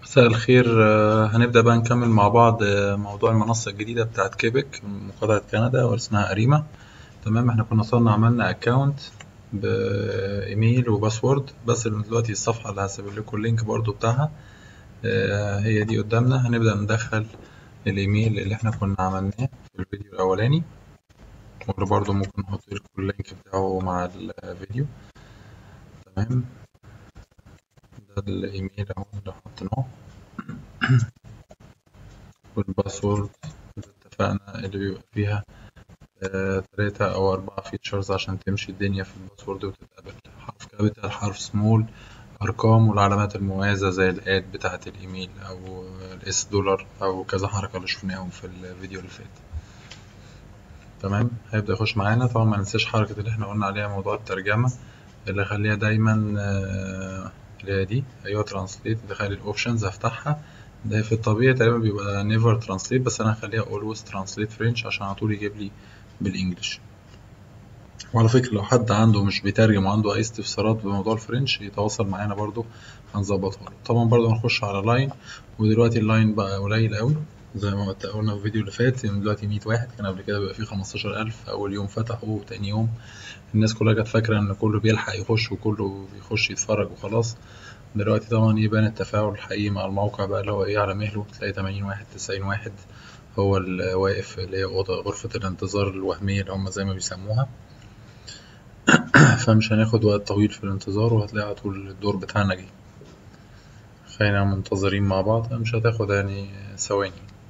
مساء الخير آه، هنبدأ بقى نكمل مع بعض آه، موضوع المنصة الجديدة بتاعت كيبك من مقاطعة كندا واسمها أريما تمام احنا كنا وصلنا عملنا اكونت بإيميل وباسورد بس دلوقتي الصفحة اللي هسيب لكم اللينك برضو بتاعها آه، هي دي قدامنا هنبدأ ندخل الإيميل اللي احنا كنا عملناه في الفيديو الأولاني واللي برضو ممكن نحط لكم اللينك بتاعه مع الفيديو تمام ده الإيميل أهو اللي حطيناه والباسورد اللي اتفقنا اللي بيبقى فيها آه، تلاتة أو أربعة فيتشرز عشان تمشي الدنيا في الباسورد وتتقبل حرف كابيتال حرف سمول أرقام والعلامات المميزة زي الآد بتاعة الإيميل أو الإس دولار أو كذا حركة اللي شفناهم في الفيديو اللي فات تمام هيبدأ يخش معانا طبعا ما ننساش حركة اللي احنا قلنا عليها موضوع الترجمة اللي خليها دايما آه، اللي هي دي أيوة ترانسليت دخل الأوبشنز هفتحها ده في الطبيعي تقريبا بيبقى never translate بس أنا هخليها always translate French عشان على طول يجيب لي بالإنجلش وعلى فكرة لو حد عنده مش بيترجم وعنده أي استفسارات بموضوع الفرنش يتواصل معانا برضو هنظبطها له طبعا برضو هنخش على لاين ودلوقتي اللاين بقى قليل قوي زي ما قلنا في الفيديو اللي فات إن دلوقتي 100 واحد كان قبل كده بيبقى فيه 15000 أول يوم فتحوا وتاني يوم الناس كلها كانت فاكرة إن كله بيلحق يخش وكله بيخش يتفرج وخلاص دلوقتي طبعا يبان التفاعل الحقيقي مع الموقع بقى اللي هو إيه على مهله تلاقي 80 واحد 90 واحد هو اللي واقف اللي هي أوضة غرفة الانتظار الوهمية اللي هم زي ما بيسموها فمش هناخد وقت طويل في الانتظار وهتلاقي على طول الدور بتاعنا جه خلينا منتظرين مع بعض مش هتاخد يعني ثواني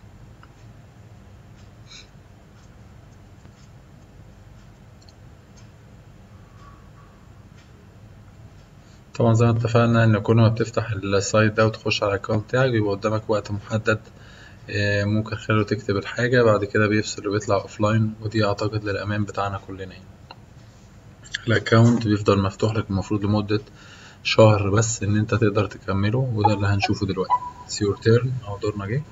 طبعا زي ما اتفقنا ان كل ما بتفتح السايت ده وتخش على الاكونت بتاعك بيبقى قدامك وقت محدد آه، ممكن خلاله تكتب الحاجة بعد كده بيفصل وبيطلع اوفلاين ودي اعتقد للامان بتاعنا كلنا يعني الاكونت بيفضل مفتوح لك المفروض لمدة شهر بس ان انت تقدر تكمله وده اللي هنشوفه دلوقتي It's your turn او دورنا جه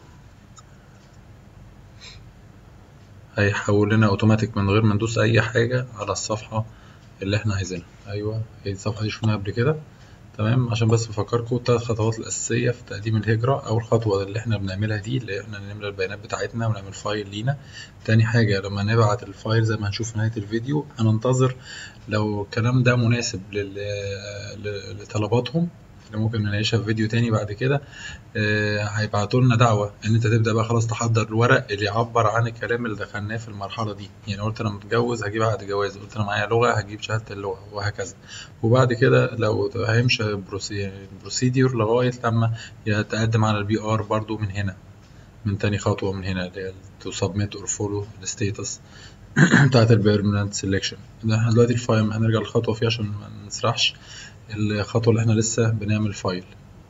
هيحول لنا اوتوماتيك من غير ما ندوس اي حاجة على الصفحة اللي احنا عايزينها ايوه هي الصفحة دي شفناها قبل كده تمام عشان بس بفكركم التلات خطوات الأساسية في تقديم الهجرة أول خطوة اللي احنا بنعملها دي اللي احنا نملى البيانات بتاعتنا ونعمل فايل لينا تاني حاجة لما نبعت الفايل زي ما هنشوف في نهاية الفيديو هننتظر لو الكلام ده مناسب لل... ل- لطلباتهم اللي ممكن نناقشها في فيديو تاني بعد كده آه، هيبعتوا لنا دعوة إن أنت تبدأ بقى خلاص تحضر الورق اللي يعبر عن الكلام اللي دخلناه في المرحلة دي يعني قلت أنا متجوز هجيب عقد جواز قلت أنا معايا لغة هجيب شهادة اللغة وهكذا وبعد كده لو هيمشي بروسيديور لغاية لما يتقدم على البي ار برضو من هنا من تاني خطوة من هنا اللي هي تو سبميت اور فولو الستيتس بتاعت البيرمننت سيلكشن احنا دلوقتي الفايل هنرجع للخطوة فيه عشان ما نسرحش الخطوة اللي احنا لسه بنعمل فايل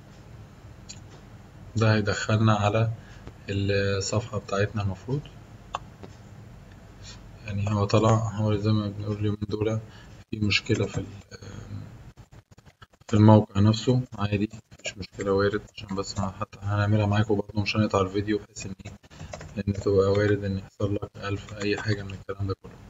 ده هيدخلنا على الصفحة بتاعتنا المفروض يعني هو طلع هو زي ما بنقول اليومين دول في مشكلة في ال- في الموقع نفسه عادي مفيش مشكلة وارد عشان بس أنا حتى هنعملها معاكم برضه مش هنقطع الفيديو بحيث إن إيه إن تبقى وارد إن يحصل لك ألف أي حاجة من الكلام ده كله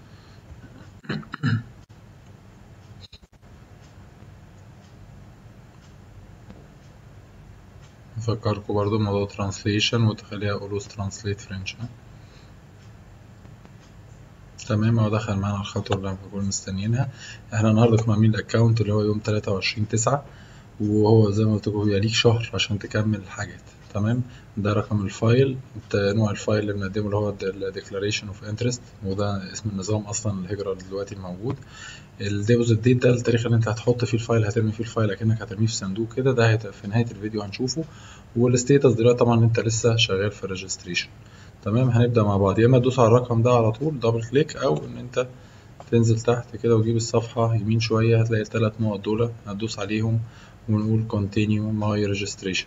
نفكركم برضه بموضوع ترانسليشن وتخليها always translate French ها؟ تمام هو دخل معانا على الخطوة اللي كنا مستنيينها احنا النهاردة كنا عاملين الأكونت اللي هو يوم تلاتة وعشرين تسعة وهو زي ما قلت لكم بيبقى ليك شهر عشان تكمل الحاجات تمام ده رقم الفايل ده نوع الفايل اللي بنقدمه اللي هو ال Declaration of Interest وده اسم النظام أصلا الهجرة دلوقتي الموجود الديبوزيت ديت ده التاريخ اللي انت هتحط فيه الفايل هترمي فيه الفايل اكنك هترميه في صندوق كده ده هيت- في نهاية الفيديو هنشوفه والستيتس دلوقتي طبعا انت لسه شغال في الريجستريشن تمام هنبدأ مع بعض يا اما تدوس على الرقم ده على طول دبل كليك او ان انت تنزل تحت كده وتجيب الصفحة يمين شوية هتلاقي التلات نقط دول هتدوس عليهم ونقول continue my registration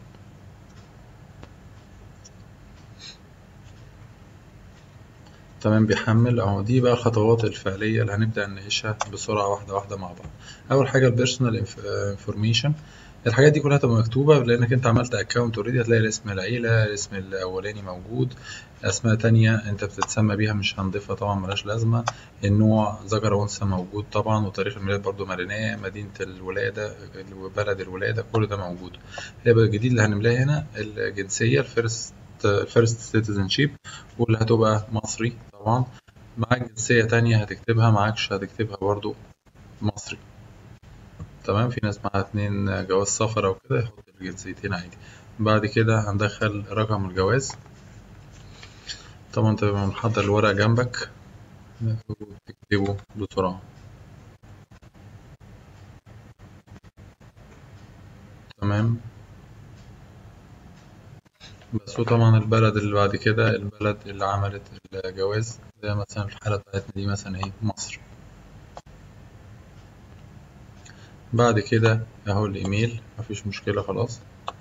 تمام بيحمل اهو دي بقى الخطوات الفعلية اللي هنبدأ نناقشها بسرعة واحدة واحدة مع بعض أول حاجة البيرسونال انفورميشن الحاجات دي كلها تبقى مكتوبة لأنك أنت عملت أكونت أوريدي هتلاقي اسم العيلة الاسم الأولاني موجود أسماء تانية أنت بتتسمى بيها مش هنضيفها طبعا ملهاش لازمة النوع ذكر أو أنثى موجود طبعا وتاريخ الميلاد برضو مليناه مدينة الولادة بلد الولادة كل ده موجود هيبقى الجديد اللي هنملاه هنا الجنسية الفيرست الفيرست سيتيزن شيب واللي هتبقى مصري طبعا معاك جنسية تانية هتكتبها معاكش هتكتبها برضو مصري تمام في ناس معاها اتنين جواز سفر أو كده يحط الجنسيتين عادي بعد كده هندخل رقم الجواز طبعا انت تبقى محضر الورق جنبك وتكتبه بسرعة تمام بس وطبعا البلد اللي بعد كده البلد اللي عملت الجواز زي مثلا الحالة بتاعتنا دي مثلا ايه مصر بعد كده اهو الايميل مفيش مشكلة خلاص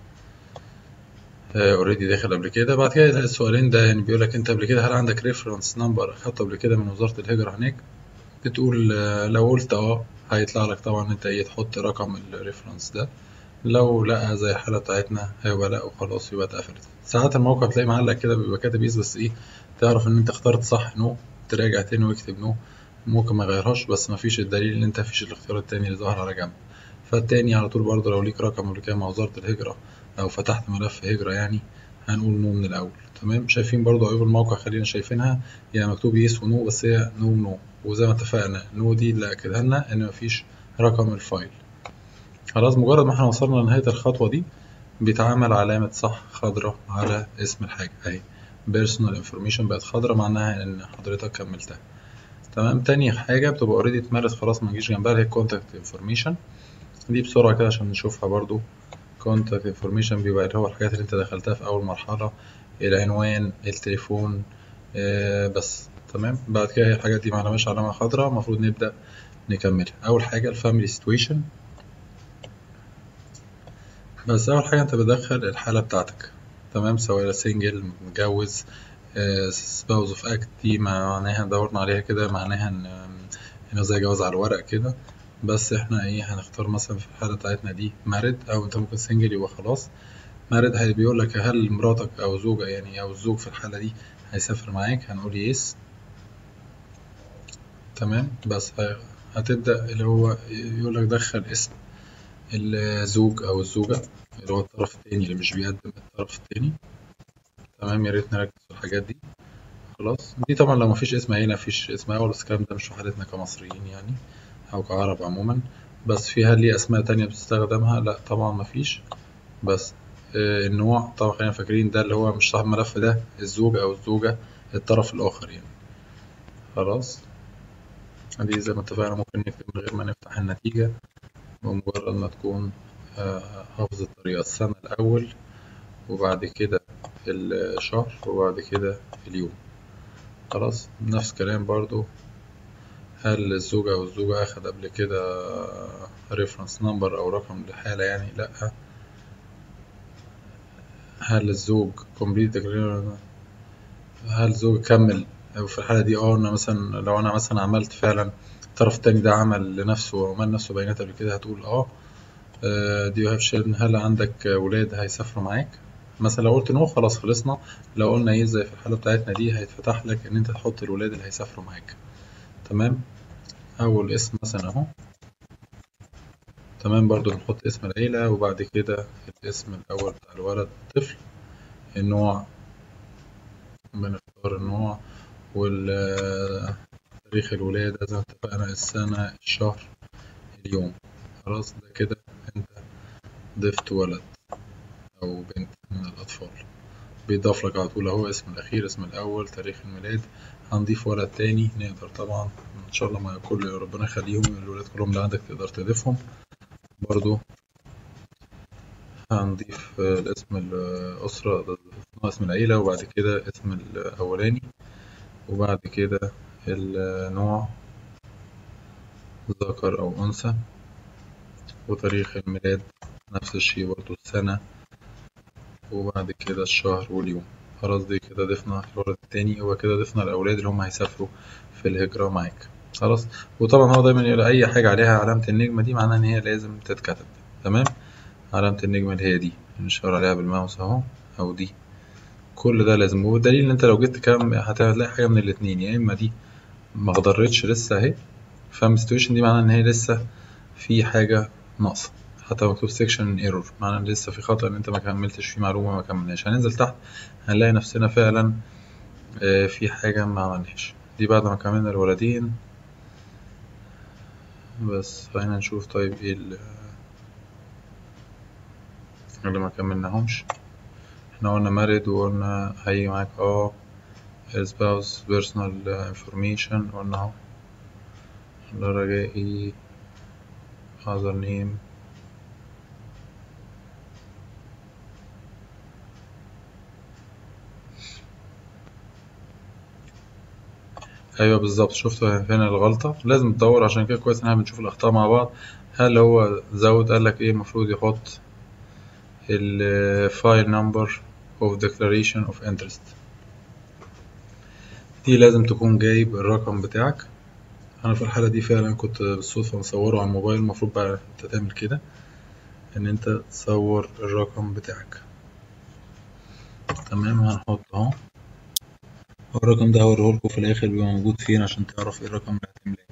اوريدي داخل قبل كده بعد كده السؤالين ده يعني بيقول لك انت قبل كده هل عندك ريفرنس نمبر اخدته قبل كده من وزارة الهجرة هناك بتقول آه، لو قلت اه هيطلع لك طبعا انت ايه تحط رقم الريفرنس ده لو لا زي الحالة بتاعتنا هيبقى لا وخلاص يبقى اتقفلت ساعات الموقع تلاقي معلق كده بيبقى كاتب يس بس ايه تعرف ان انت اخترت صح نو تراجع تاني واكتب نو ممكن ما يغيرهاش بس مفيش الدليل ان انت مفيش الاختيار التاني اللي ظاهر على جنب فالتاني على طول برضه لو ليك رقم قبل كده مع وزارة الهجرة أو فتحت ملف هجرة يعني هنقول نو من الأول تمام شايفين برضه عيوب الموقع خلينا شايفينها يعني مكتوب يس ونو بس هي نو نو وزي ما اتفقنا نو دي اللي أكدها لنا إن مفيش رقم الفايل خلاص مجرد ما احنا وصلنا لنهاية الخطوة دي بيتعمل علامة صح خضراء على اسم الحاجة أهي personal information بقت خضراء معناها إن حضرتك كملتها تمام تاني حاجة بتبقى اوريدي اتملت خلاص ما نجيش جنبها اللي هي contact information دي بسرعة كده عشان نشوفها برضو contact information بيبقى اللي هو الحاجات اللي انت دخلتها في أول مرحلة العنوان التليفون آه بس تمام بعد كده هي الحاجات دي معلماش علامة خضراء المفروض نبدأ نكملها أول حاجة الفاميلي situation بس أول حاجة أنت بتدخل الحالة بتاعتك تمام سواء سنجل متجوز سباوز اوف اكت دي معناها دورنا عليها كده معناها ان انه زي جواز على الورق كده بس احنا ايه هنختار مثلا في الحالة بتاعتنا دي مارد او انت ممكن سنجل يبقى خلاص مارد هي بيقول لك هل مراتك او زوجة يعني او الزوج في الحالة دي هيسافر معاك هنقول يس تمام بس هتبدأ اللي هو يقول لك دخل اسم الزوج او الزوجة اللي هو الطرف التاني اللي مش بيقدم الطرف التاني تمام يا ريت نركز في الحاجات دي خلاص دي طبعا لو مفيش اسم عيلة مفيش اسم عيلة بس الكلام ده مش في حالتنا كمصريين يعني أو كعرب عموما بس في هل ليه أسماء تانية بتستخدمها لأ طبعا مفيش بس آه النوع طبعا خلينا فاكرين ده اللي هو مش صاحب الملف ده الزوج أو الزوجة الطرف الآخر يعني خلاص دي زي ما اتفقنا ممكن نكتب من غير ما نفتح النتيجة بمجرد ما تكون آه حافظ الطريقة السنة الأول وبعد كده الشهر وبعد كده اليوم خلاص نفس الكلام برضو هل الزوج أو الزوجة أخد قبل كده ريفرنس نمبر أو رقم لحالة يعني لأ هل الزوج كومبليت هل الزوج كمل أو في الحالة دي اه أنا مثلا لو أنا مثلا عملت فعلا الطرف التاني ده عمل لنفسه وعمل نفسه بيانات قبل كده هتقول اه دي يو هاف هل عندك ولاد هيسافروا معاك مثلا لو قلت نو خلاص خلصنا لو قلنا ايه زي في الحالة بتاعتنا دي هيتفتح لك ان انت تحط الولاد اللي هيسافروا معاك تمام اول اسم مثلا اهو تمام برضو نحط اسم العيلة وبعد كده الاسم الاول بتاع الولد الطفل النوع بنختار النوع والتاريخ الولادة زي ما اتفقنا السنة الشهر اليوم خلاص ده كده انت ضفت ولد أو بنت من الأطفال بيضاف لك على طول أهو اسم الأخير اسم الأول تاريخ الميلاد هنضيف ولد تاني نقدر طبعا إن شاء الله مع كل ربنا يخليهم الولاد كلهم اللي عندك تقدر تضيفهم برضو هنضيف الاسم الأسرة اسم العيلة وبعد كده اسم الأولاني وبعد كده النوع ذكر أو أنثى وتاريخ الميلاد نفس الشيء برضو السنة وبعد كده الشهر واليوم خلاص دي كده ضفنا الولد التاني وكده ضفنا الأولاد اللي هم هيسافروا في الهجرة معاك خلاص وطبعا هو دايما يقول أي حاجة عليها علامة النجمة دي معناها إن هي لازم تتكتب تمام علامة النجمة اللي هي دي نشاور عليها بالماوس اهو او دي كل ده لازم والدليل ان انت لو جيت كام هتلاقي حاجة من الاتنين يا اما دي ما خضرتش لسه اهي فاهم situation دي معناها ان هي لسه في حاجة ناقصة حتى مكتوب section error معناها ان لسه في خطأ ان انت ما كملتش في معلومة ما كملناش هننزل تحت هنلاقي نفسنا فعلا آه، في حاجة ما عملناش دي بعد ما كملنا الولدين بس خلينا نشوف طيب ايه ال- اللي ما كملناهمش احنا قلنا married وقلنا هيجي معاك اه spouse personal information قلنا اهو الرجائي other name ايوه بالظبط شفت فين الغلطة لازم تدور عشان كده كويس ان احنا بنشوف الاخطاء مع بعض هل هو زود قال لك ايه المفروض يحط ال file number of declaration of interest دي لازم تكون جايب الرقم بتاعك انا في الحالة دي فعلا كنت بالصدفة مصوره على الموبايل المفروض بقى انت تعمل كده ان انت تصور الرقم بتاعك تمام هنحط اهو هو الرقم ده هوريهولكوا في الاخر بيبقى موجود فين عشان تعرف ايه الرقم اللي هتملاه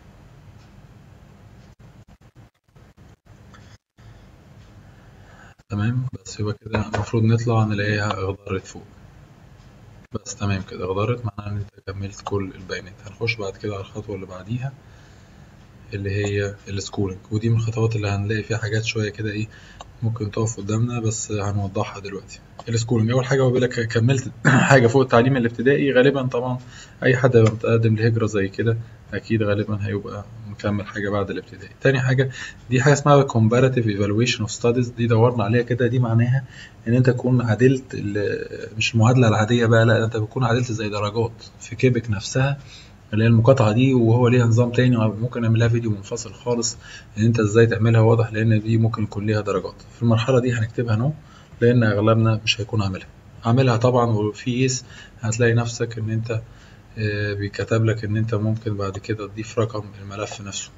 تمام بس يبقى كده المفروض نطلع نلاقيها اخضرت فوق بس تمام كده اخضرت معناها ان انت كملت كل البيانات هنخش بعد كده على الخطوة اللي بعديها اللي هي السكورنج ودي من الخطوات اللي هنلاقي فيها حاجات شوية كده ايه ممكن تقف قدامنا بس هنوضحها دلوقتي السكورنج اول حاجه هو بيقول لك كملت حاجه فوق التعليم الابتدائي غالبا طبعا اي حد هيبقى متقدم لهجره زي كده اكيد غالبا هيبقى مكمل حاجه بعد الابتدائي تاني حاجه دي حاجه اسمها comparative evaluation of studies دي دورنا عليها كده دي معناها ان انت تكون عدلت ال- مش المعادله العاديه بقى لا انت بتكون عدلت زي درجات في كيبك نفسها اللي هي المقاطعة دي وهو ليها نظام تاني ممكن نعمل لها فيديو منفصل خالص ان انت ازاي تعملها واضح لان دي ممكن يكون ليها درجات في المرحلة دي هنكتبها نو لان اغلبنا مش هيكون عاملها عاملها طبعا وفي يس هتلاقي نفسك ان انت آه، بيكتب لك ان انت ممكن بعد كده تضيف رقم الملف نفسه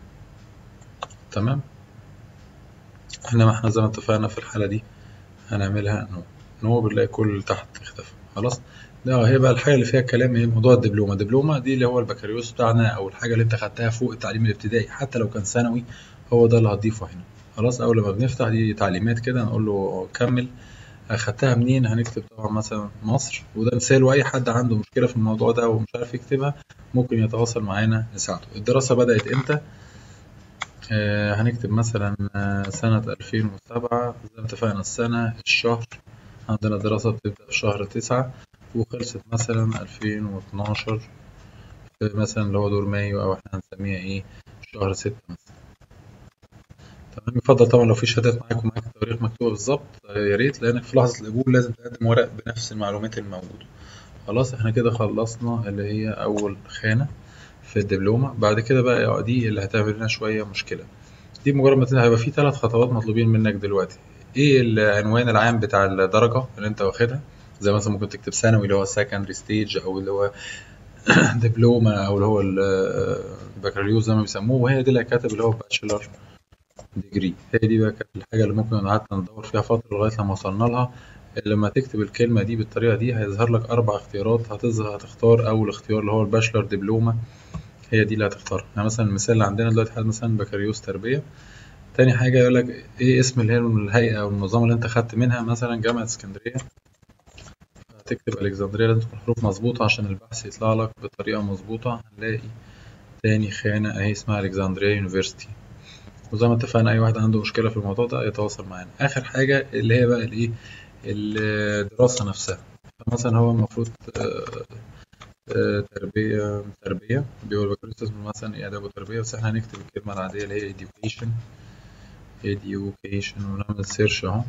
تمام انما احنا زي ما اتفقنا في الحالة دي هنعملها نو نو بنلاقي كل اللي تحت اختفى خلاص ده هي بقى الحاجة اللي فيها الكلام ايه موضوع الدبلومة الدبلومة دي اللي هو البكالوريوس بتاعنا او الحاجة اللي انت خدتها فوق التعليم الابتدائي حتى لو كان ثانوي هو ده اللي هتضيفه هنا خلاص اول ما بنفتح دي تعليمات كده نقول له كمل اخدتها منين هنكتب طبعا مثلا مصر وده مثال واي حد عنده مشكلة في الموضوع ده ومش عارف يكتبها ممكن يتواصل معانا نساعده الدراسة بدأت امتى آه هنكتب مثلا آه، سنة 2007 زي ما اتفقنا السنة الشهر عندنا دراسة بتبدأ في شهر تسعة وخلصت مثلا 2012 في مثلا اللي هو دور مايو أو احنا هنسميها ايه شهر ستة مثلا تمام يفضل طبعا لو في شهادات معاك ومعاك التواريخ مكتوبة بالظبط آه، يا ريت لأنك في لحظة القبول لازم تقدم ورق بنفس المعلومات الموجودة خلاص احنا كده خلصنا اللي هي أول خانة في الدبلومة بعد كده بقى دي اللي هتعمل لنا شوية مشكلة دي مجرد ما تنهي هيبقى في ثلاث خطوات مطلوبين منك دلوقتي ايه العنوان العام بتاع الدرجة اللي انت واخدها زي مثلا ممكن تكتب ثانوي اللي هو secondary ستيج او اللي هو دبلومة او اللي هو ال- البكالوريوس زي ما بيسموه وهي دي اللي كاتب اللي هو باتشلر ديجري هي دي بقى كانت الحاجة اللي ممكن قعدنا ندور فيها فترة لغاية لما وصلنا لها لما تكتب الكلمة دي بالطريقة دي هيظهر لك أربع اختيارات هتظهر هتختار أول اختيار اللي هو الباشلر دبلومة هي دي اللي هتختارها يعني مثلا المثال اللي عندنا دلوقتي حد مثلا بكالوريوس تربية تاني حاجة يقول لك ايه اسم اللي هي الهيئة أو النظام اللي انت خدت منها مثلا جامعة اسكندرية هتكتب الكسندرية لازم تكون حروف مظبوطة عشان البحث يطلع لك بطريقة مظبوطة هنلاقي تاني خانة اهي اسمها الكسندرية يونيفرسيتي وزي ما اتفقنا أي واحد عنده مشكلة في الموضوع ده يتواصل معانا آخر حاجة اللي هي بقى الايه الدراسة نفسها فمثلا هو المفروض آه، آه، تربية تربية بيقول بكالوريوس اسمه مثلا إيه آداب وتربية بس احنا هنكتب الكلمة العادية اللي هي education education ونعمل سيرش اهو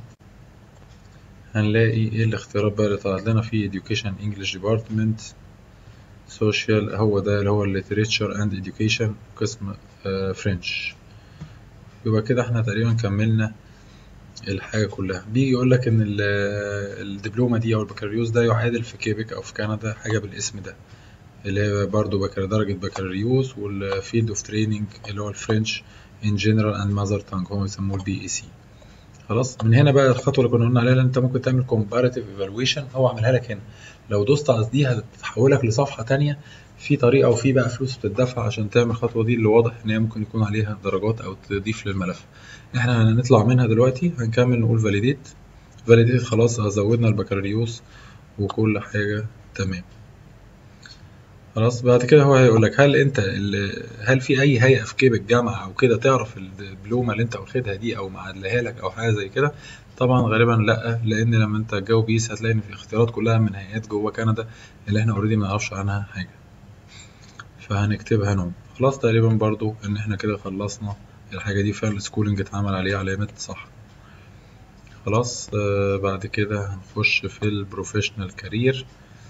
هنلاقي ايه الاختيارات بقى اللي طلعت لنا في education English department social هو ده اللي هو literature and education قسم فرنش يبقى كده احنا تقريبا كملنا الحاجة كلها بيجي يقول لك ان ال- الدبلومة دي او البكالوريوس ده يعادل في كيبك او في كندا حاجة بالاسم ده اللي هي برضه بكالوريوس درجة بكالوريوس والفيلد اوف تريننج اللي هو الفرنش in general and mother tongue هو يسموه البي اي سي خلاص من هنا بقى الخطوه اللي كنا قلنا عليها اللي انت ممكن تعمل كومباريتيف ايفالويشن هو عاملها لك هنا لو دوست على دي هتحولك لصفحه تانية في طريقه وفي بقى فلوس بتدفع عشان تعمل الخطوه دي اللي واضح ان هي ممكن يكون عليها درجات او تضيف للملف احنا هنطلع منها دلوقتي هنكمل نقول فاليديت فاليديت خلاص زودنا البكالوريوس وكل حاجه تمام خلاص بعد كده هو هيقول لك هل انت ال- هل في اي هيئه في كيب الجامعه او كده تعرف الدبلومه اللي انت واخدها دي او معادلها لك او حاجه زي كده طبعا غالبا لا لان لما انت تجاوب بيس هتلاقي ان في اختيارات كلها من هيئات جوه كندا اللي احنا اوريدي ما نعرفش عنها حاجه فهنكتبها نو خلاص تقريبا برضو ان احنا كده خلصنا الحاجه دي فعلا السكولينج اتعمل عليه علامه صح خلاص آه بعد كده هنخش في البروفيشنال كارير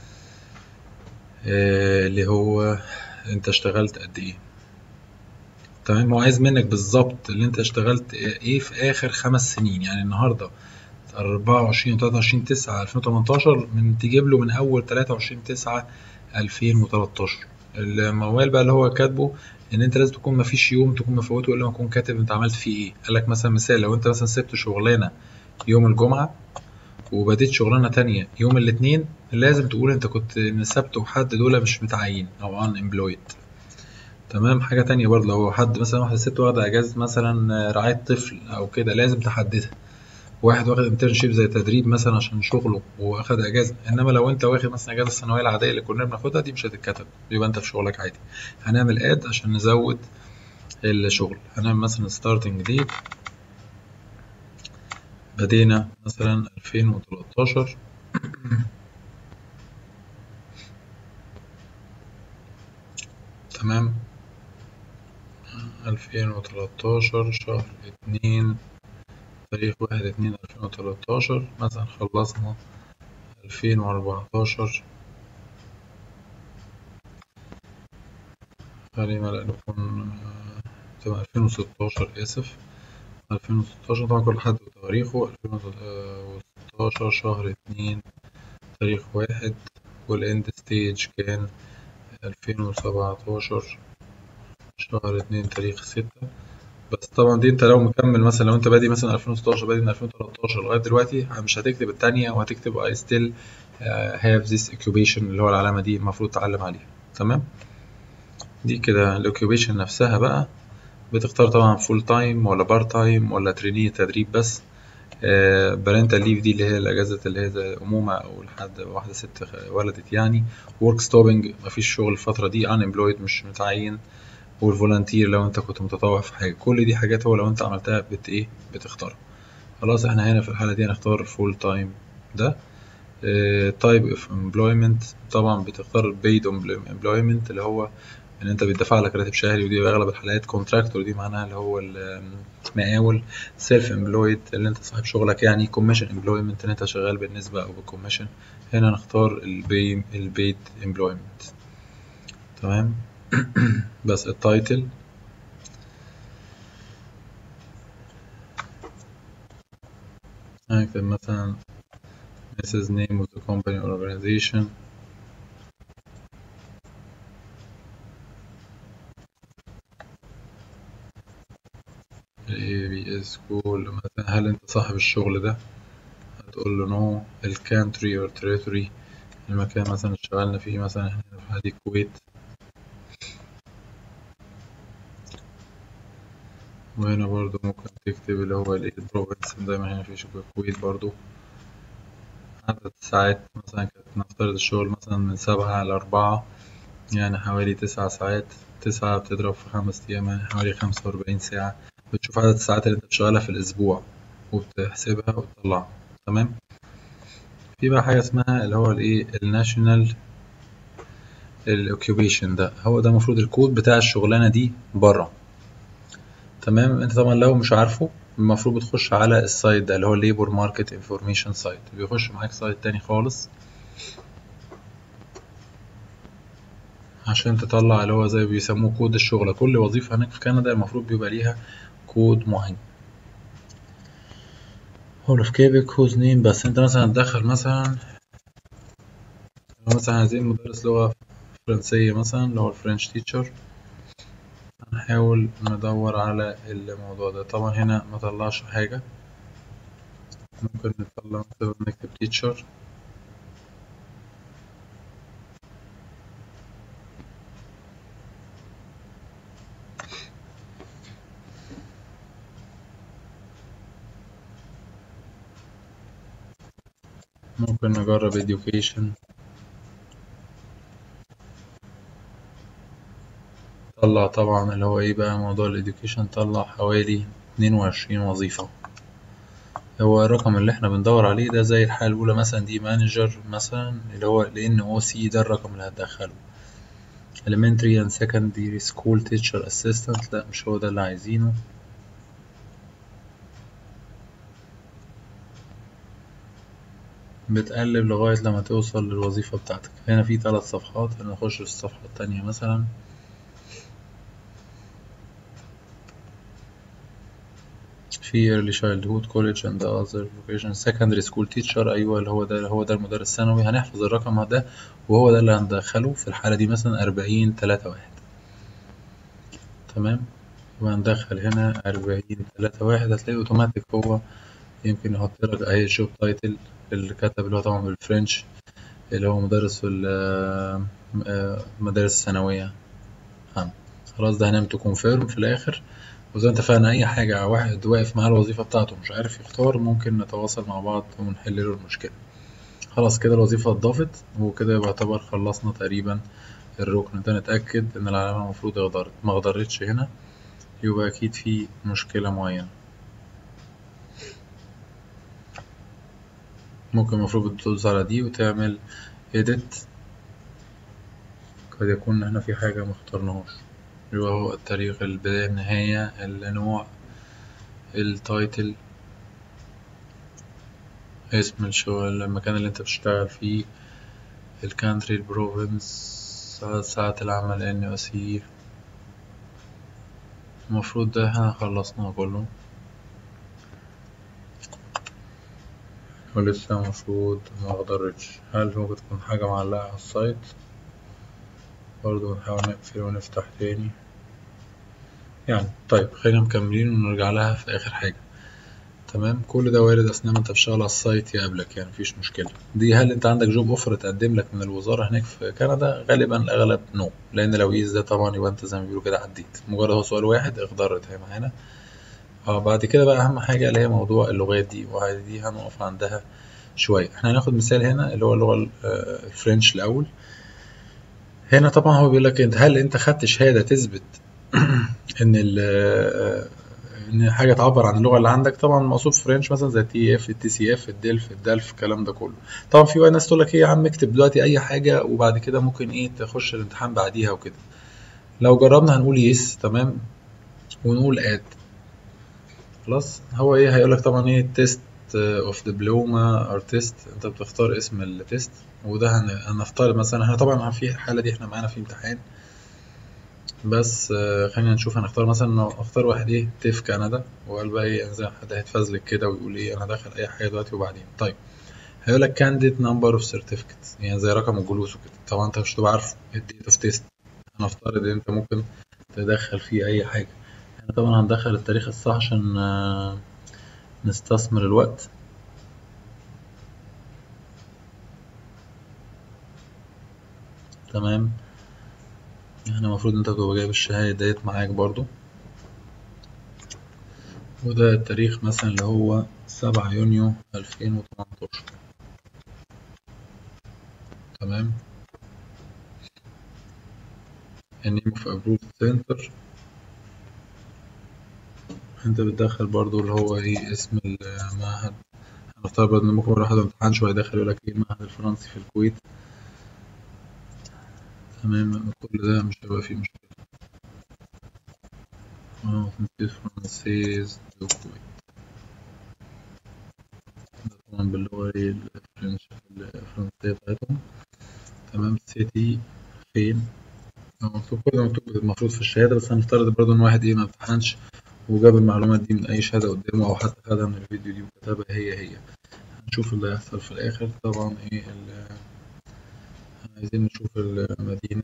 آه اللي هو انت اشتغلت قد ايه تمام هو عايز منك بالظبط اللي انت اشتغلت ايه في اخر خمس سنين يعني النهارده 24 و 23 9 2018 من تجيب له من اول 23 9 2013 الموال بقى اللي هو كاتبه ان انت لازم تكون مفيش يوم تكون مفوته الا ما تكون كاتب انت عملت فيه ايه قال لك مثلا مثال لو انت مثلا سبت شغلانه يوم الجمعه وبديت شغلانه تانية يوم الاثنين لازم تقول انت كنت ان السبت وحد دول مش متعين او ان امبلويد تمام حاجه تانية برضه لو حد مثلا واحده ست واخده اجازه مثلا رعايه طفل او كده لازم تحددها واحد واخد انترنشيب زي تدريب مثلا عشان شغله واخد اجازه انما لو انت واخد مثلا اجازه السنويه العاديه اللي كنا بناخدها دي مش هتتكتب يبقى انت في شغلك عادي هنعمل اد عشان نزود الشغل هنعمل مثلا ستارتنج ديت بدينا مثلا 2013 تمام 2013 شهر اتنين تاريخ واحد اتنين ألفين وتلاتاشر مثلا خلصنا ألفين وأربعتاشر خلينا لا نكون تبقى ألفين وستاشر آسف ألفين وستاشر طبعا كل حد وتاريخه ألفين وستاشر شهر اتنين تاريخ واحد والإند ستيج كان ألفين وسبعتاشر شهر اتنين تاريخ ستة بس طبعا دي انت لو مكمل مثلا لو انت بادي مثلا 2016 بادي من 2013 لغايه دلوقتي مش هتكتب التانية وهتكتب I still have this occupation اللي هو العلامة دي المفروض تعلم عليها تمام دي كده الاوكيوبيشن نفسها بقى بتختار طبعا فول تايم ولا بار تايم ولا تريني تدريب بس بارنتال ليف دي اللي هي الاجازه اللي هي زي امومه او لحد واحده ست ولدت يعني ورك ستوبنج مفيش شغل الفتره دي ان امبلويد مش متعين والفولنتير لو انت كنت متطوع في حاجه كل دي حاجات هو لو انت عملتها بت ايه بتختارها خلاص احنا هنا في الحاله دي هنختار فول تايم ده تايب اوف امبلويمنت طبعا بتختار بيد امبلويمنت اللي هو ان انت بيدفع لك راتب شهري ودي اغلب الحالات كونتراكتور دي معناها اللي هو المقاول سيلف امبلويد اللي انت صاحب شغلك يعني كوميشن امبلويمنت ان انت شغال بالنسبه او بالكوميشن هنا نختار البي البيد امبلويمنت تمام بس التايتل هكتب مثلا Mrs. name of the company or organization ال ABS school مثلا هل انت صاحب الشغل ده هتقول له نو الكانتري or territory المكان مثلا اللي اشتغلنا فيه مثلا احنا في هذه الكويت وهنا برضو ممكن تكتب اللي هو الايه البروفنس دايما هنا في الكويت برضو عدد الساعات مثلا كانت نفترض الشغل مثلا من سبعة لأربعة يعني حوالي تسع ساعات تسعة بتضرب في خمس أيام يعني حوالي خمسة وأربعين ساعة بتشوف عدد الساعات اللي أنت بتشتغلها في الأسبوع وبتحسبها وتطلعها تمام في بقى حاجة اسمها اللي هو الإيه الناشونال الأوكيوبيشن ده هو ده المفروض الكود بتاع الشغلانة دي بره تمام انت طبعا لو مش عارفه المفروض بتخش على السايت ده اللي هو ليبر ماركت انفورميشن سايت بيخش معاك سايت تاني خالص عشان تطلع اللي هو زي بيسموه كود الشغل كل وظيفة هناك في كندا المفروض بيبقى ليها كود معين هول اوف كيبك هوز نيم بس انت مثلا هتدخل مثلا مثلا عايزين مدرس لغة فرنسية مثلا اللي هو الفرنش تيتشر هنحاول ندور على الموضوع ده طبعا هنا ما طلعش حاجة ممكن نطلع مثلا نكتب teacher ممكن نجرب education طلع طبعا اللي هو ايه بقى موضوع الاديوكيشن طلع حوالي اتنين وعشرين وظيفة هو الرقم اللي احنا بندور عليه ده زي الحالة الأولى مثلا دي مانجر مثلا اللي هو لأن او سي ده الرقم اللي هتدخله elementary and secondary school teacher assistant لا مش هو ده اللي عايزينه بتقلب لغاية لما توصل للوظيفة بتاعتك هنا في ثلاث صفحات هنخش في الصفحة التانية مثلا في early childhood college and other vocation secondary school teacher أيوة اللي هو ده هو ده المدرس الثانوي هنحفظ الرقم ده وهو ده اللي هندخله في الحالة دي مثلا أربعين تلاتة واحد تمام يبقى هندخل هنا أربعين تلاتة واحد هتلاقي أوتوماتيك هو يمكن يحط لك أي جوب تايتل اللي كتب اللي هو طبعا بالفرنش اللي هو مدرس في المدارس الثانوية عام خلاص ده هنعمل تو كونفيرم في الآخر وزي ما اتفقنا أي حاجة واحد واقف معاه الوظيفة بتاعته مش عارف يختار ممكن نتواصل مع بعض ونحل له المشكلة خلاص كده الوظيفة اتضافت وكده يعتبر خلصنا تقريبا الركن ده نتأكد إن العلامة المفروض اخضرت ما اخضرتش هنا يبقى أكيد في مشكلة معينة ممكن المفروض تدوس على دي وتعمل edit قد يكون هنا في حاجة مختارناهوش يبقى هو التاريخ البداية النهاية النوع التايتل اسم الشغل المكان اللي انت بتشتغل فيه الكانتري البروفنس ساعة العمل ان او سي المفروض ده احنا خلصناه كله ولسه المفروض ما اقدرش هل ممكن تكون حاجة معلقة على السايت برضه نحاول نقفل ونفتح تاني يعني طيب خلينا مكملين ونرجع لها في آخر حاجة تمام كل ده وارد أثناء ما أنت بتشتغل على السايت يقابلك يعني مفيش مشكلة دي هل أنت عندك جوب أوفر تقدم لك من الوزارة هناك في كندا غالبا الأغلب نو لأن لو يس ده طبعا يبقى أنت زي ما بيقولوا كده عديت مجرد هو سؤال واحد اخضرت هي معانا اه بعد كده بقى أهم حاجة اللي هي موضوع اللغات دي ودي هنقف عندها شوية احنا هناخد مثال هنا اللي هو اللغة الفرنش الأول هنا طبعا هو بيقول لك انت هل انت خدت شهاده تثبت ان ال ان حاجه تعبر عن اللغه اللي عندك طبعا مقصود فرنش مثلا زي تي اف التي سي اف الدلف الدلف الكلام ده كله طبعا في ناس تقول لك ايه يا عم اكتب دلوقتي اي حاجه وبعد كده ممكن ايه تخش الامتحان بعديها وكده لو جربنا هنقول يس تمام ونقول اد خلاص هو ايه هيقول لك طبعا ايه تيست اوف دبلوما ارتست انت بتختار اسم التيست وده هنفترض مثلا احنا طبعا في الحاله دي احنا معانا في امتحان بس خلينا نشوف هنختار مثلا اختار واحد ايه تيف كندا وقال بقى ايه زي حد هيتفزلك كده ويقول ايه انا داخل اي حاجه دلوقتي وبعدين طيب هيقول لك كانديد نمبر اوف سيرتيفيكتس يعني زي رقم الجلوس وكده طبعا انت مش هتبقى عارف الديت اوف تيست هنفترض ان انت ممكن تدخل فيه اي حاجه احنا طبعا هندخل التاريخ الصح عشان نستثمر الوقت تمام احنا المفروض انت تبقى جايب الشهادة ديت معاك برضو وده التاريخ مثلا اللي هو سبعة يونيو ألفين وتمنتاشر تمام النيم اوف ابروف سنتر انت بتدخل برضو اللي هو ايه اسم المعهد هنفترض ان ممكن واحد امتحان شوية داخل يقول لك ايه المعهد الفرنسي في الكويت تمام كل ده مش هيبقى فيه مشكلة اه تنسيق فرنسيز دو كويت ده طبعا باللغة ايه الفرنش الفرنسية بتاعتهم تمام سيتي فين هو مكتوب كل ده مكتوب المفروض في الشهادة بس هنفترض برضه إن واحد إيه ما امتحنش وجاب المعلومات دي من أي شهادة قدامه أو حتى خدها من الفيديو دي وكتبها هي هي هنشوف اللي هيحصل في الآخر طبعا إيه عايزين نشوف المدينة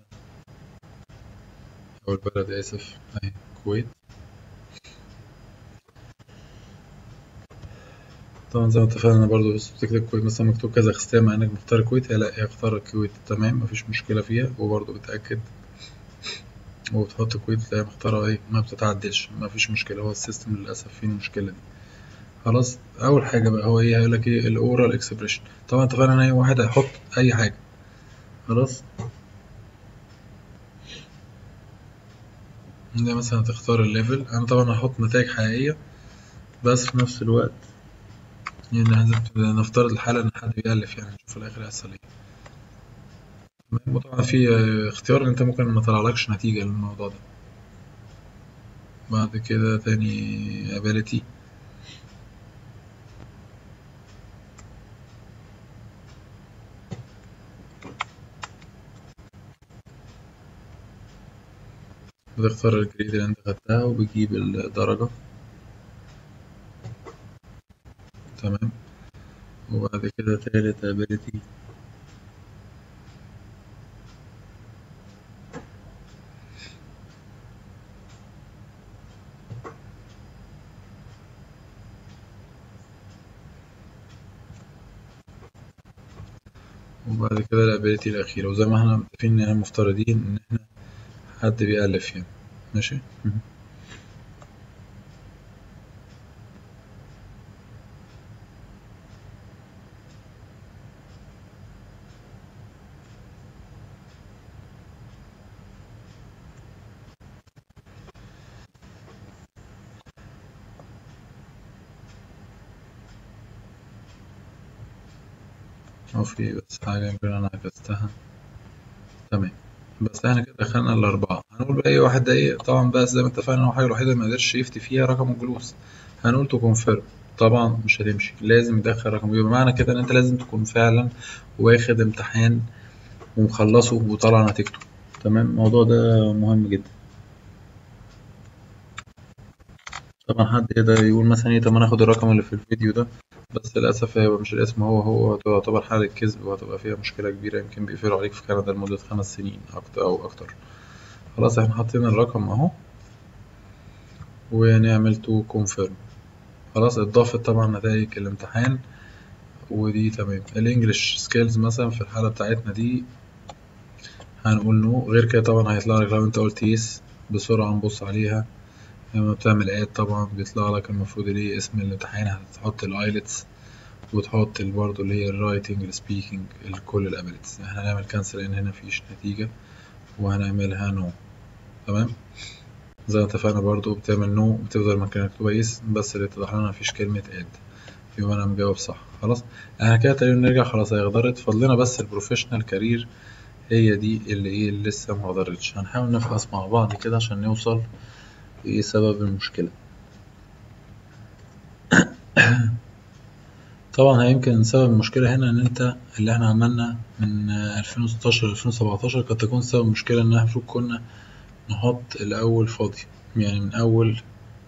أو البلد آسف أهي الكويت طبعا زي ما اتفقنا برضو بس بتكتب كويت مثلا مكتوب كازاخستان مع انك مختار الكويت هي لا هي اختار الكويت تمام مفيش مشكلة فيها وبرضو بتأكد وبتحط الكويت تلاقيها مختارة ايه ما بتتعدلش مفيش مشكلة هو السيستم للأسف فيه المشكلة دي خلاص أول حاجة بقى هو ايه هيقولك ايه الأورال اكسبريشن طبعا اتفقنا ان اي واحد هيحط أي حاجة خلاص ده مثلا تختار الليفل أنا طبعا هحط نتائج حقيقية بس في نفس الوقت يعني لازم نفترض الحالة إن حد بيألف يعني نشوف في الآخر هيحصل إيه تمام وطبعا في اختيار إن أنت ممكن ما طلعلكش نتيجة للموضوع ده بعد كده تاني ability بتختار الجريد اللي انت خدتها وبتجيب الدرجة تمام وبعد كده تالت ability وبعد كده الابيلتي الأخيرة وزي ما احنا متفقين إن احنا مفترضين إن احنا حد بيألف يعني ماشي أو في بس حاجة يمكن أنا عكستها تمام بس احنا كده دخلنا الأربعة هنقول بقى إيه واحد ده إيه طبعا بس زي ما اتفقنا هو الحاجة الوحيدة اللي مقدرش يفتي فيها رقم الجلوس هنقول تو كونفيرم طبعا مش هتمشي لازم يدخل رقم يبقى معنى كده إن أنت لازم تكون فعلا واخد امتحان ومخلصه وطالع نتيجته تمام الموضوع ده مهم جدا طبعا حد يقدر يقول مثلا ايه طب ما انا اخد الرقم اللي في الفيديو ده بس للأسف هيبقى مش الاسم هو هو تعتبر حالة كذب وهتبقى فيها مشكلة كبيرة يمكن بيقفلوا عليك في كندا لمدة خمس سنين أكتر أو أكتر خلاص احنا حاطين الرقم أهو ونعمل تو كونفيرم خلاص اتضافت طبعا نتائج الامتحان ودي تمام الانجليش سكيلز مثلا في الحالة بتاعتنا دي هنقول نو غير كده طبعا هيطلع لك لو انت قلت يس بسرعة نبص عليها لما بتعمل اد طبعا بيطلع لك المفروض ايه اسم الامتحان هتحط الايلتس وتحط برضه اللي هي الرايتنج السبيكنج كل الابيلتيز احنا هنعمل كانسل لان هنا مفيش نتيجة وهنعملها نو تمام زي ما اتفقنا برضه بتعمل نو بتفضل مكانك كويس بس اللي اتضح لنا مفيش كلمة اد يبقى انا مجاوب صح خلاص احنا كده تقريبا نرجع خلاص هي غدرت فاضلنا بس البروفيشنال كارير هي دي اللي ايه اللي لسه ما غدرتش هنحاول نفحص مع بعض كده عشان نوصل ايه سبب المشكلة طبعا هيمكن سبب المشكلة هنا ان انت اللي احنا عملنا من 2016 ل 2017 قد تكون سبب المشكلة ان احنا المفروض كنا نحط الاول فاضي يعني من اول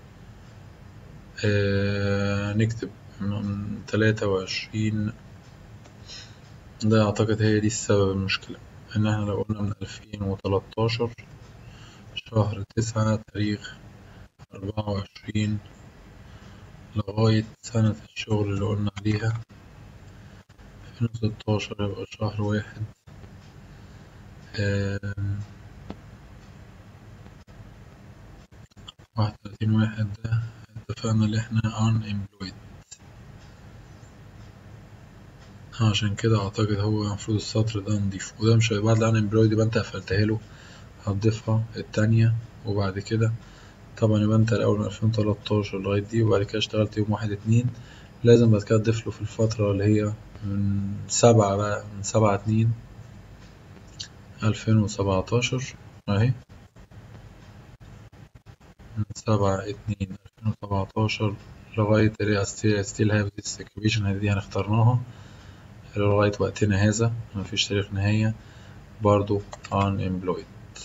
آه نكتب من تلاتة وعشرين ده اعتقد هي دي السبب المشكلة ان احنا لو قلنا من الفين وتلاتاشر شهر تسعة تاريخ أربعة وعشرين لغاية سنة الشغل اللي قلنا عليها ألفين وستاشر يبقى شهر واحد واحد وتلاتين واحد ده اتفقنا اللي احنا unemployed عشان كده أعتقد هو المفروض السطر ده نضيفه وده مش بعد ال unemployed يبقى انت قفلتها له هتضيفها التانية وبعد كده طبعا يبقى انت الأول من ألفين وتلاتاشر لغاية دي وبعد كده اشتغلت يوم واحد اتنين لازم بعد كده تضيفله في الفترة اللي هي من سبعة بقى من سبعة اتنين ألفين وسبعتاشر أهي من سبعة اتنين ألفين وسبعتاشر لغاية اللي هي ستيل ستيل هاف ذيس occupation دي هنختارناها لغاية وقتنا هذا مفيش تاريخ نهاية برضو unemployed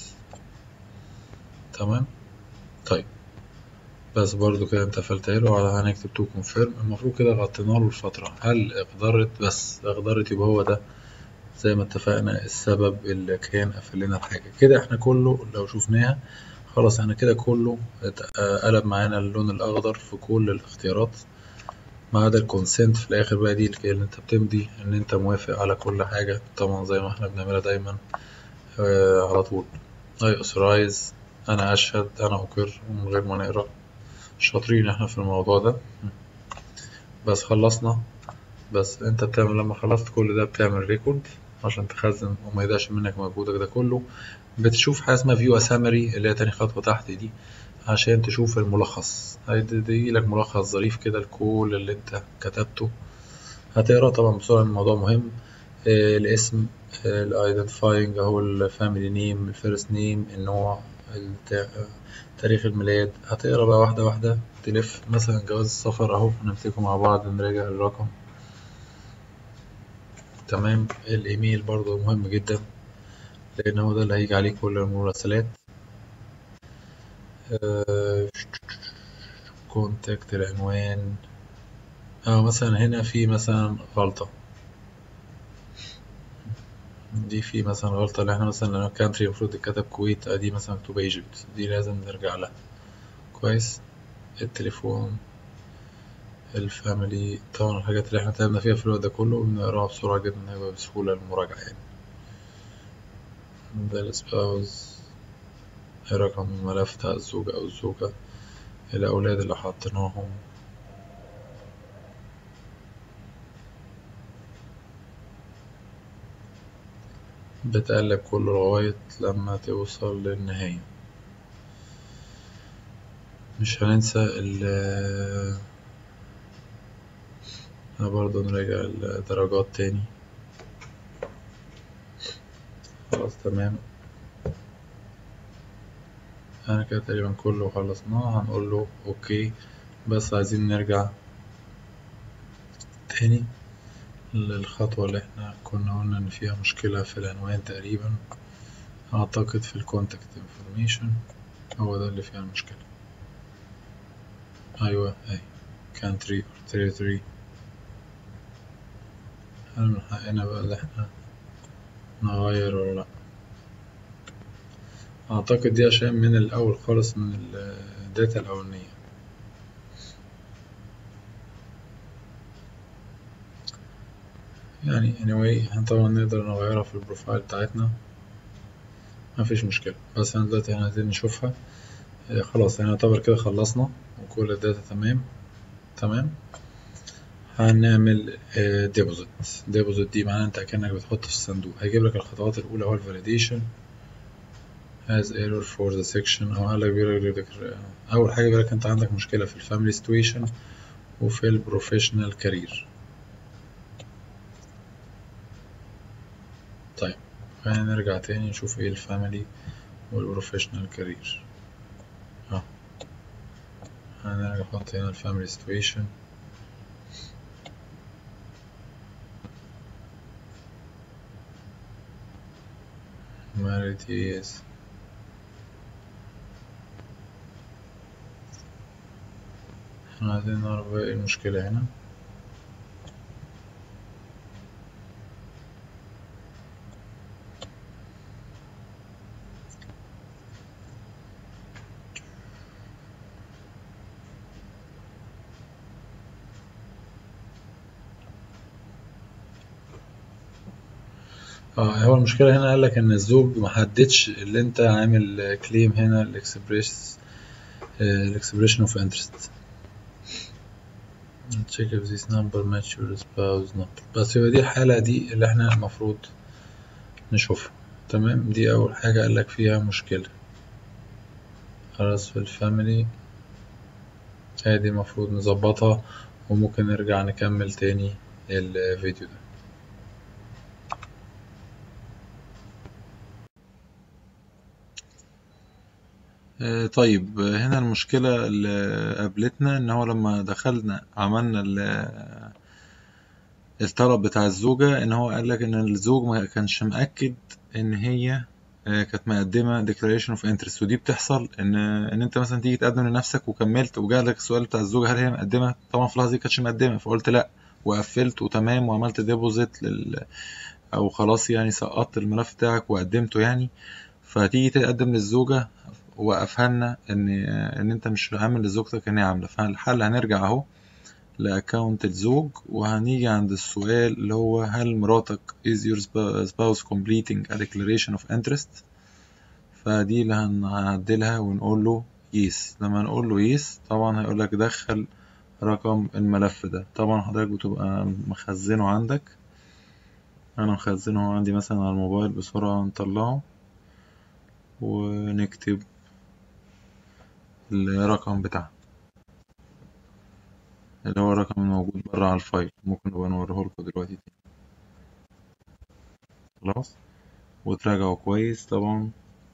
تمام طيب بس برضو كده انت قفلتها له هنكتب تو كونفيرم المفروض كده غطينا له الفترة هل اقدرت بس اقدرت يبقى هو ده زي ما اتفقنا السبب اللي كان قفل لنا الحاجة كده احنا كله لو شفناها خلاص احنا كده كله قلب معانا اللون الأخضر في كل الاختيارات ما عدا الكونسنت في الاخر بقى دي اللي انت بتمضي ان انت موافق على كل حاجة طبعا زي ما احنا بنعملها دايما آه على طول I authorize انا اشهد انا اقر من غير ما نقرا شاطرين احنا في الموضوع ده بس خلصنا بس انت بتعمل لما خلصت كل ده بتعمل ريكورد عشان تخزن وما يضيعش منك مجهودك ده كله بتشوف حاجة اسمها فيو سامري اللي هي تاني خطوة تحت دي عشان تشوف الملخص هيدي لك ملخص ظريف كده لكل اللي انت كتبته هتقرا طبعا بسرعة الموضوع مهم آه الاسم الايدنتيفاينج اهو الفاميلي نيم الفيرست نيم النوع تاريخ الميلاد هتقرا بقى واحدة واحدة تلف مثلا جواز السفر اهو نمسكه مع بعض نراجع الرقم تمام الايميل برضو مهم جدا لان هو ده اللي هيجي عليه كل المراسلات كونتاكت العنوان اه مثلا هنا في مثلا غلطة دي في مثلا غلطة اللي احنا مثلا لو كانتري المفروض يتكتب كويت ادي مثلا مكتوب ايجيبت دي لازم نرجع لها كويس التليفون الفاميلي طبعا الحاجات اللي احنا تعبنا فيها في الوقت ده كله بنقراها بسرعة جدا هيبقى بسهولة المراجعة يعني ده السباوز رقم الملف بتاع الزوجة أو الزوجة الأولاد اللي حطيناهم بتقلب كله لغاية لما توصل للنهاية مش هننسى ال برضه نراجع الدرجات تاني خلاص تمام انا كده تقريبا كله خلصناه هنقول له اوكي بس عايزين نرجع تاني للخطوة اللي احنا كنا قلنا ان فيها مشكلة في العنوان تقريبا اعتقد في الكونتاكت انفورميشن هو ده اللي فيها المشكلة ايوه اي country or territory هل من حقنا بقى اللي احنا نغير ولا لأ أعتقد دي عشان من الأول خالص من الداتا الأولانية يعني anyway احنا طبعا نقدر نغيرها في البروفايل بتاعتنا مفيش مشكلة بس احنا دلوقتي احنا عايزين نشوفها اه خلاص احنا يعتبر كده خلصنا وكل الداتا تمام تمام هنعمل ديبوزيت ديبوزيت دي معناها انت كأنك بتحط في الصندوق هيجيب لك الخطوات الأولى هو الفاليديشن has error for the section أو قال لك بيقول لك أول حاجة بيقول لك أنت عندك مشكلة في الفاميلي situation وفي البروفيشنال كارير طيب خلينا نرجع تاني نشوف ايه الفاميلي والبروفيشنال كارير اه هنرجع نحط هنا الفاميلي situation married is احنا عايزين نعرف بقى ايه المشكلة هنا اه هو المشكلة هنا قال لك ان الزوج محددش اللي انت عامل كليم هنا الاكسبريس الاكسبريشن اوف انترست check if this number match your spouse number بس يبقى دي الحالة دي اللي احنا المفروض نشوفها تمام دي أول حاجة قالك فيها مشكلة خلاص في الفاميلي هي دي المفروض نظبطها وممكن نرجع نكمل تاني الفيديو ده طيب هنا المشكلة اللي قابلتنا ان هو لما دخلنا عملنا الطلب بتاع الزوجة ان هو قال لك ان الزوج ما كانش مأكد ان هي كانت مقدمة declaration of interest ودي بتحصل ان ان انت مثلا تيجي تقدم لنفسك وكملت وجالك السؤال بتاع الزوجة هل هي مقدمة طبعا في اللحظة دي كانتش مقدمة فقلت لا وقفلت وتمام وعملت ديبوزيت لل او خلاص يعني سقطت الملف بتاعك وقدمته يعني فتيجي تقدم للزوجة وقفها لنا ان ان انت مش عامل لزوجتك ان هي عامله فالحل هنرجع اهو لأكاونت الزوج وهنيجي عند السؤال اللي هو هل مراتك is your spouse completing a declaration of interest فدي اللي هنعدلها ونقول له يس لما نقول له يس طبعا هيقول لك دخل رقم الملف ده طبعا حضرتك بتبقى مخزنه عندك انا مخزنه عندي مثلا على الموبايل بسرعة نطلعه ونكتب الرقم بتاعه اللي هو الرقم الموجود برا على الفايل ممكن نبقى نوريهولكوا دلوقتي تاني خلاص وتراجعوا كويس طبعا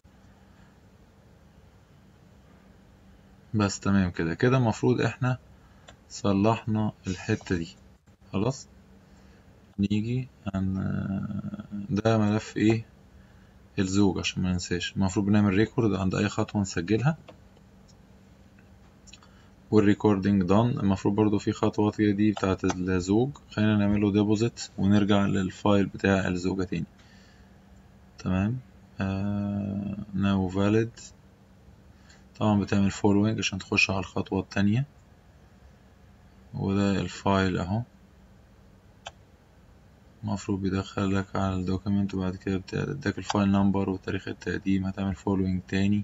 بس تمام كده كده المفروض احنا صلحنا الحتة دي خلاص نيجي عن ده ملف ايه الزوج عشان ما ننساش المفروض بنعمل ريكورد عند اي خطوة نسجلها والريكوردينج دان المفروض برضو في خطوات دي بتاعت الزوج خلينا نعمله ديبوزيت ونرجع للفايل بتاع الزوجة تاني تمام ناو فاليد طبعا بتعمل فولوينج عشان تخش على الخطوة التانية وده الفايل اهو المفروض بيدخلك على الدوكيمنت وبعد كده بتديك الفايل نمبر وتاريخ التقديم هتعمل فولوينج تاني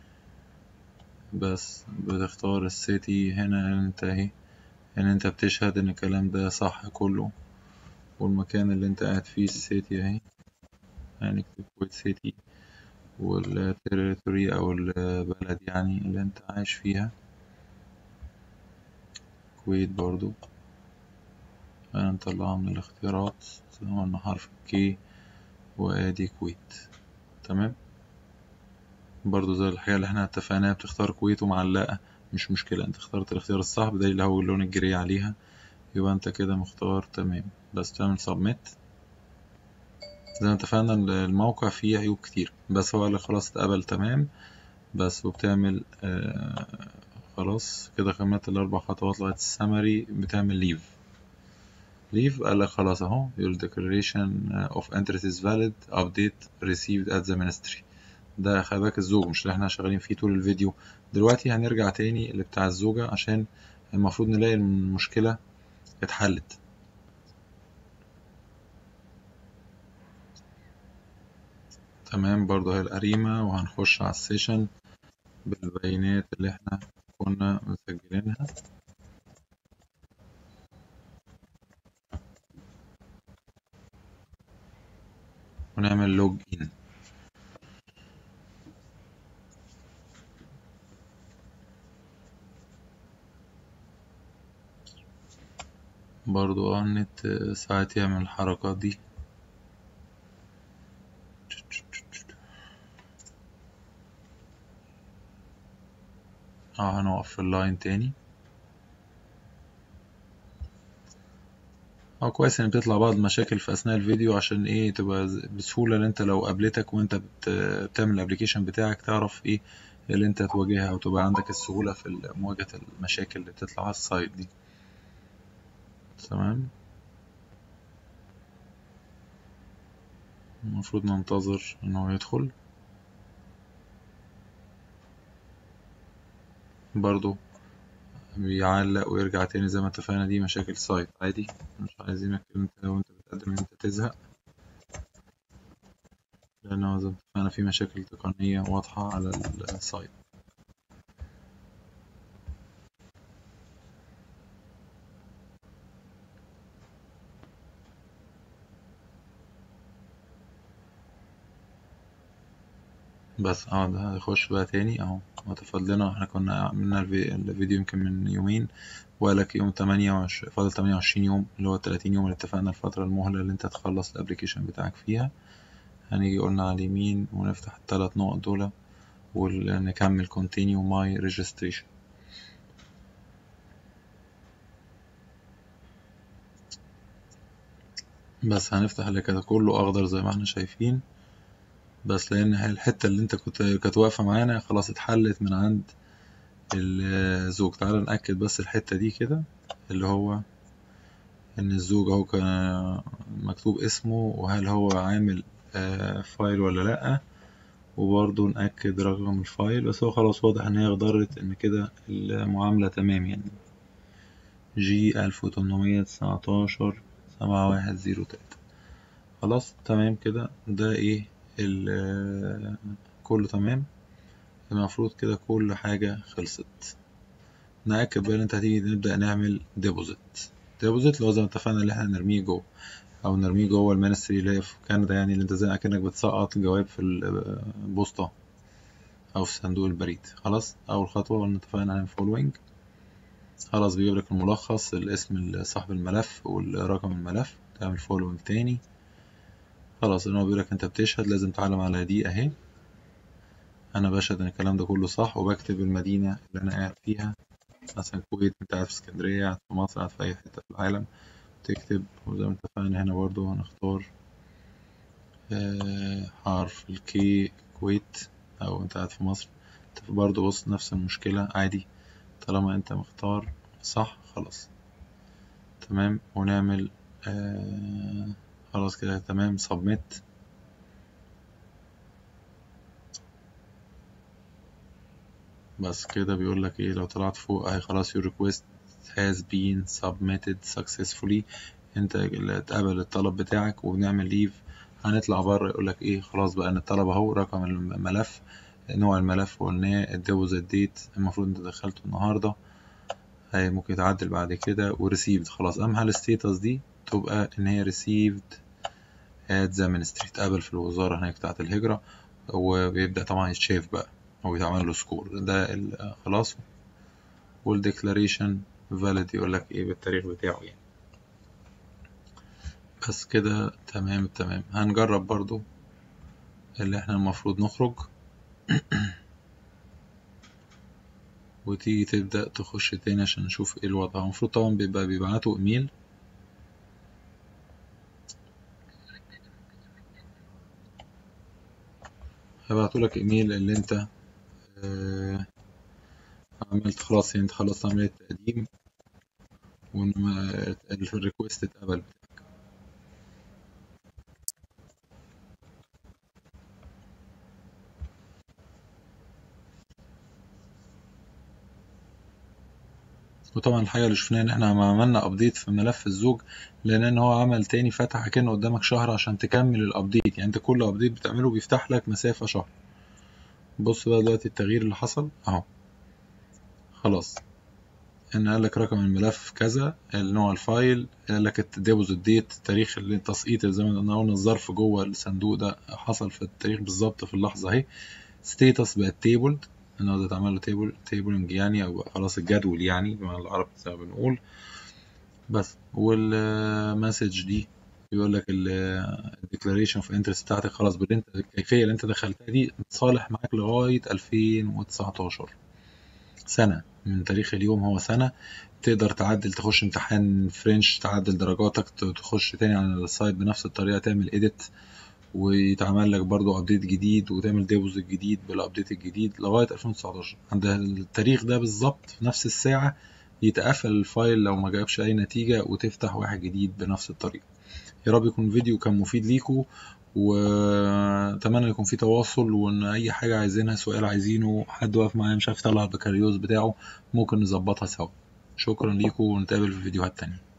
بس بتختار السيتي هنا انت اهي ان انت بتشهد ان الكلام ده صح كله والمكان اللي انت قاعد فيه السيتي اهي هنكتب كويت سيتي والتريتوري او البلد يعني اللي انت عايش فيها كويت برضو هنطلعها من الاختيارات زي ما قلنا حرف كي وادي كويت تمام برضو زي الحاجة اللي احنا اتفقناها بتختار كويت ومعلقة مش مشكلة انت اخترت الاختيار الصح بدليل اللي هو اللون الجري عليها يبقى انت كده مختار تمام بس تعمل سبميت زي ما اتفقنا الموقع فيه عيوب كتير بس هو قال خلاص اتقبل تمام بس وبتعمل آه خلاص كده كملت الأربع خطوات لغاية السمري بتعمل ليف ليف قال لك خلاص اهو your declaration of interest is valid update received at the ministry ده خلي بالك الزوج مش اللي احنا شغالين فيه طول الفيديو دلوقتي هنرجع تاني اللي بتاع الزوجة عشان المفروض نلاقي المشكلة اتحلت تمام برضو هي القريمة وهنخش على السيشن بالبيانات اللي احنا كنا مسجلينها ونعمل لوج ان برضو اه النت ساعات يعمل الحركات دي اه هنقف في اللاين تاني اه كويس ان بتطلع بعض المشاكل في اثناء الفيديو عشان ايه تبقى بسهولة ان انت لو قابلتك وانت بتعمل الابليكيشن بتاعك تعرف ايه اللي انت تواجهها وتبقى عندك السهولة في مواجهة المشاكل اللي بتطلع على السايت دي تمام المفروض ننتظر ان هو يدخل برضو بيعلق ويرجع تاني زي ما اتفقنا دي مشاكل سايت عادي مش عايزينك انت لو انت بتقدم ان انت تزهق لأنه زي ما اتفقنا في مشاكل تقنية واضحة على السايت بس اه ده هيخش بقى تاني اهو هتفضل لنا احنا كنا عملنا الفيديو يمكن من يومين وقالك يوم تمانية وعشرين فاضل تمانية وعشرين يوم اللي هو التلاتين يوم اللي اتفقنا الفترة المهلة اللي انت تخلص الابليكيشن بتاعك فيها هنيجي قلنا على اليمين ونفتح التلات نقط دول ونكمل continue my registration بس هنفتح اللي كده كله اخضر زي ما احنا شايفين بس لان الحته اللي انت كنت كانت واقفه معانا خلاص اتحلت من عند الزوج تعال ناكد بس الحته دي كده اللي هو ان الزوج اهو كان مكتوب اسمه وهل هو عامل فايل ولا لا وبرضه نأكد رقم الفايل بس هو خلاص واضح ان هي غدرت ان كده المعاملة تمام يعني جي ألف وتمنمية تسعتاشر سبعة واحد زيرو تلاتة خلاص تمام كده ده ايه ال كله تمام المفروض كده كل حاجة خلصت نأكد بقى ان انت هتيجي نبدأ نعمل ديبوزيت ديبوزيت لو زي ما اتفقنا اللي احنا نرميه جوه او نرميه جوه المينستري اللي هي في كندا يعني اللي انت زي اكنك بتسقط جواب في البوسطة او في صندوق البريد خلاص اول خطوة قلنا اتفقنا هنعمل فولوينج خلاص بيجيب لك الملخص الاسم صاحب الملف والرقم الملف تعمل فولوينج تاني خلاص ان هو بيقول لك انت بتشهد لازم تعلم على دي اهي انا بشهد ان الكلام ده كله صح وبكتب المدينة اللي انا قاعد فيها مثلا الكويت انت قاعد في اسكندرية قاعد في مصر قاعد في اي حتة في العالم تكتب وزي ما اتفقنا هنا برضو هنختار آه حرف الكي كويت او انت قاعد في مصر برضو بص نفس المشكلة عادي طالما انت مختار صح خلاص تمام ونعمل آه خلاص كده تمام سبميت بس كده بيقول لك ايه لو طلعت فوق اهي خلاص your request has been submitted successfully انت اللي اتقبل الطلب بتاعك وبنعمل ليف هنطلع بره يقول لك ايه خلاص بقى ان الطلب اهو رقم الملف نوع الملف قلناه الديبوزيت ديت المفروض انت دخلته النهارده هي ممكن يتعدل بعد كده وريسيفد خلاص اهم حاجه الستيتس دي تبقى ان هي ريسيفد ات ذا ministry اتقبل في الوزاره هناك بتاعه الهجره وبيبدا طبعا يتشاف بقى وبيتعمل له سكور ده خلاص والديكلاريشن فاليد يقول لك ايه بالتاريخ بتاعه يعني بس كده تمام تمام هنجرب برضو اللي احنا المفروض نخرج وتيجي تبدأ تخش تاني عشان نشوف ايه الوضع المفروض طبعا بيبقى بيبعتوا ايميل هيبعتوا لك ايميل اللي انت آه عملت خلاص يعني انت خلصت عملية التقديم وان الريكوست اتقبل بتاعك وطبعا الحاجة اللي شفناها ان احنا عملنا ابديت في ملف الزوج لان هو عمل تاني فتح كأنه قدامك شهر عشان تكمل الابديت يعني انت كل ابديت بتعمله بيفتح لك مسافة شهر بص بقى دلوقتي التغيير اللي حصل اهو خلاص ان قال لك رقم الملف كذا نوع الفايل قال لك الديبوزيت ديت تاريخ التسقيط زي ما قلنا الظرف جوه الصندوق ده حصل في التاريخ بالظبط في اللحظه اهي ستيتس بقت تيبلد ان هو ده اتعمل له تيبل تيبلنج يعني او خلاص الجدول يعني بمعنى العربي زي ما بنقول بس والمسج دي بيقول لك الديكلاريشن اوف انترست بتاعتك خلاص باللي انت الكيفيه اللي انت دخلتها دي متصالح معاك لغايه 2019 سنه من تاريخ اليوم هو سنه تقدر تعدل تخش امتحان فرنش تعدل درجاتك تخش تاني على السايت بنفس الطريقه تعمل اديت ويتعمل لك برضو ابديت جديد وتعمل ديبوزيت جديد بالابديت الجديد لغايه 2019 عند التاريخ ده بالظبط في نفس الساعه يتقفل الفايل لو ما جابش اي نتيجه وتفتح واحد جديد بنفس الطريقه يا رب يكون الفيديو كان مفيد ليكم واتمنى يكون في تواصل وان اي حاجه عايزينها سؤال عايزينه حد واقف معايا مش عارف يطلع البكالوريوس بتاعه ممكن نظبطها سوا شكرا ليكم ونتقابل في فيديوهات تانية